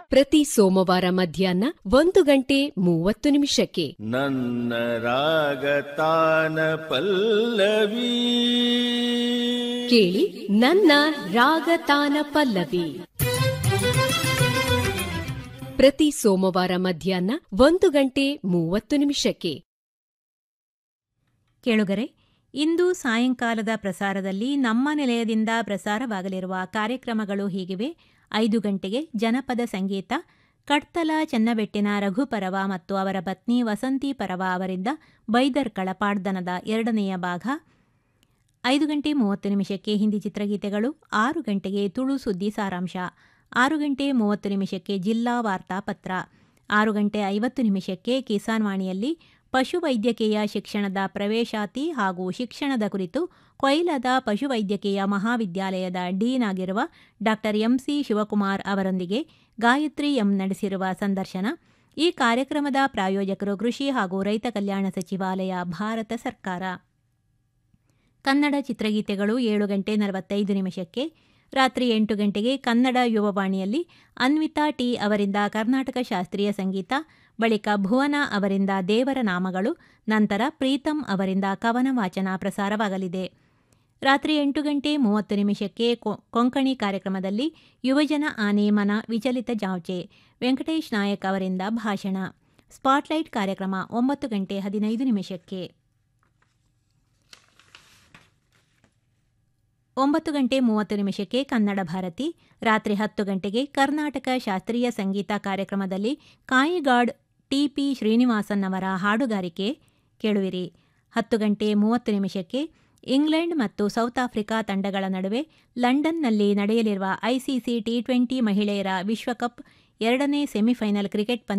ಪ್ರತಿ ಸೋಮವಾರ ಮಧ್ಯಾಹ್ನ ಒಂದು ಗಂಟೆ ಮೂವತ್ತು ನಿಮಿಷಕ್ಕೆ ನನ್ನ ರಾಗತಾನ ಪಲ್ಲವಿ ಕೇಳಿ ನನ್ನ ರಾಗತಾನ ಪಲ್ಲವಿ ಪ್ರತಿ ಸೋಮವಾರ ಮಧ್ಯಾಹ್ನ ಒಂದು ಗಂಟೆ ಮೂವತ್ತು ನಿಮಿಷಕ್ಕೆ ಕೇಳುಗರೆ ಇಂದು ಸಾಯಂಕಾಲದ ಪ್ರಸಾರದಲ್ಲಿ ನಮ್ಮ ನಿಲಯದಿಂದ ಪ್ರಸಾರವಾಗಲಿರುವ ಕಾರ್ಯಕ್ರಮಗಳು ಹೀಗಿವೆ ಐದು ಗಂಟೆಗೆ ಜನಪದ ಸಂಗೀತ ಕಡ್ತಲ ಚನ್ನಬೆಟ್ಟಿನ ರಘುಪರವ ಮತ್ತು ಅವರ ಪತ್ನಿ ವಸಂತಿ ಪರವ ಅವರಿಂದ ಬೈದರ್ಕಳ ಪಾಡ್ದನದ ಎರಡನೆಯ ಭಾಗ ಐದು ಗಂಟೆ ಮೂವತ್ತು ನಿಮಿಷಕ್ಕೆ ಹಿಂದಿ ಚಿತ್ರಗೀತೆಗಳು ಆರು ಗಂಟೆಗೆ ತುಳು ಸುದ್ದಿ ಸಾರಾಂಶ ಆರು ಗಂಟೆ ಮೂವತ್ತು ನಿಮಿಷಕ್ಕೆ ಜಿಲ್ಲಾ ವಾರ್ತಾ ಪತ್ರ ಆರು ಗಂಟೆ ಐವತ್ತು ನಿಮಿಷಕ್ಕೆ ಕಿಸಾನ್ ವಾಣಿಯಲ್ಲಿ ಪಶುವೈದ್ಯಕೀಯ ಶಿಕ್ಷಣದ ಪ್ರವೇಶಾತಿ ಹಾಗೂ ಶಿಕ್ಷಣದ ಕುರಿತು ಕೊಯ್ಲದ ಪಶುವೈದ್ಯಕೀಯ ಮಹಾವಿದ್ಯಾಲಯದ ಡೀನ್ ಆಗಿರುವ ಡಾ ಎಂಸಿ ಶಿವಕುಮಾರ್ ಅವರೊಂದಿಗೆ ಗಾಯತ್ರಿ ಎಂ ನಡೆಸಿರುವ ಸಂದರ್ಶನ ಈ ಕಾರ್ಯಕ್ರಮದ ಪ್ರಾಯೋಜಕರು ಕೃಷಿ ಹಾಗೂ ರೈತ ಕಲ್ಯಾಣ ಸಚಿವಾಲಯ ಭಾರತ ಸರ್ಕಾರ ಕನ್ನಡ ಚಿತ್ರಗೀತೆಗಳು ಏಳು ಗಂಟೆ ನಲವತ್ತೈದು ನಿಮಿಷಕ್ಕೆ ರಾತ್ರಿ ಎಂಟು ಗಂಟೆಗೆ ಕನ್ನಡ ಯುವವಾಣಿಯಲ್ಲಿ ಅನ್ವಿತಾ ಟಿ ಅವರಿಂದ ಕರ್ನಾಟಕ ಶಾಸ್ತ್ರೀಯ ಸಂಗೀತ ಬಳಿಕ ಭುವನ ಅವರಿಂದ ದೇವರ ನಾಮಗಳು ನಂತರ ಪ್ರೀತಂ ಅವರಿಂದ ಕವನ ವಾಚನ ಪ್ರಸಾರವಾಗಲಿದೆ ರಾತ್ರಿ ಎಂಟು ಗಂಟೆ ಮೂವತ್ತು ನಿಮಿಷಕ್ಕೆ ಕೊಂಕಣಿ ಕಾರ್ಯಕ್ರಮದಲ್ಲಿ ಯುವಜನ ಆನೆ ಮನ ವಿಚಲಿತ ಜಾವ್ಚೆ ವೆಂಕಟೇಶ್ ನಾಯಕ್ ಅವರಿಂದ ಭಾಷಣ ಸ್ಪಾಟ್ಲೈಟ್ ಕಾರ್ಯಕ್ರಮ ಒಂಬತ್ತು ಗಂಟೆ ಹದಿನೈದು ನಿಮಿಷಕ್ಕೆ ಒಂಬತ್ತು ಗಂಟೆ ಮೂವತ್ತು ನಿಮಿಷಕ್ಕೆ ಕನ್ನಡ ಭಾರತಿ ರಾತ್ರಿ ಹತ್ತು ಗಂಟೆಗೆ ಕರ್ನಾಟಕ ಶಾಸ್ತ್ರೀಯ ಸಂಗೀತ ಕಾರ್ಯಕ್ರಮದಲ್ಲಿ ಕಾಯಿಗಾಡ್ ಟಿಪಿ ಶ್ರೀನಿವಾಸನ್ ಅವರ ಹಾಡುಗಾರಿಕೆ ಕೇಳುವಿರಿ ಹತ್ತು ಗಂಟೆ ಮೂವತ್ತು ನಿಮಿಷಕ್ಕೆ ಇಂಗ್ಲೆಂಡ್ ಮತ್ತು ಸೌತ್ ಆಫ್ರಿಕಾ ತಂಡಗಳ ನಡುವೆ ಲಂಡನ್ನಲ್ಲಿ ನಡೆಯಲಿರುವ ಐಸಿಸಿ ಟಿ ಟ್ವೆಂಟಿ ಮಹಿಳೆಯರ ವಿಶ್ವಕಪ್ ಎರಡನೇ ಸೆಮಿಫೈನಲ್ ಕ್ರಿಕೆಟ್